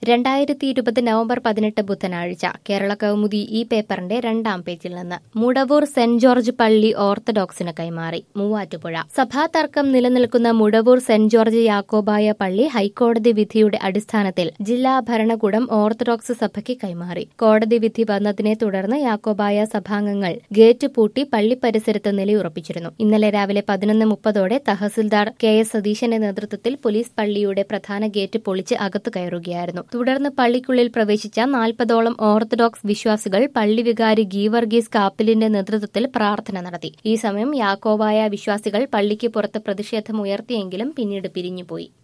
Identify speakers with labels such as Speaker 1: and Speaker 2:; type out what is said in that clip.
Speaker 1: രണ്ടായിരത്തി ഇരുപത് നവംബർ പതിനെട്ട് ബുധനാഴ്ച കേരള കൗമുദി ഈ പേപ്പറിന്റെ രണ്ടാം പേജിൽ നിന്ന് മുടവൂർ സെന്റ് ജോർജ് പള്ളി ഓർത്തഡോക്സിന് കൈമാറി മൂവാറ്റുപുഴ സഭാ തർക്കം നിലനിൽക്കുന്ന മുടവൂർ സെന്റ് ജോർജ് യാക്കോബായ പള്ളി ഹൈക്കോടതി വിധിയുടെ അടിസ്ഥാനത്തിൽ ജില്ലാ ഭരണകൂടം ഓർത്തഡോക്സ് സഭയ്ക്ക് കൈമാറി കോടതി വിധി വന്നതിനെ തുടർന്ന് യാക്കോബായ സഭാംഗങ്ങൾ ഗേറ്റ് പൂട്ടി പള്ളി പരിസരത്ത് നിലയുറപ്പിച്ചിരുന്നു ഇന്നലെ രാവിലെ പതിനൊന്ന് മുപ്പതോടെ തഹസിൽദാർ കെ എസ് സതീശന്റെ നേതൃത്വത്തിൽ പോലീസ് പള്ളിയുടെ പ്രധാന ഗേറ്റ് പൊളിച്ച് അകത്തു കയറുകയായിരുന്നു തുടർന്ന് പള്ളിക്കുള്ളിൽ പ്രവേശിച്ച നാൽപ്പതോളം ഓർത്തഡോക്സ് വിശ്വാസികൾ പള്ളി വികാരി ഗീവർഗീസ് കാപ്പിലിന്റെ നേതൃത്വത്തിൽ പ്രാർത്ഥന നടത്തി ഈ സമയം യാക്കോബായ വിശ്വാസികൾ പള്ളിക്ക് പുറത്ത് പ്രതിഷേധമുയർത്തിയെങ്കിലും പിന്നീട് പിരിഞ്ഞുപോയി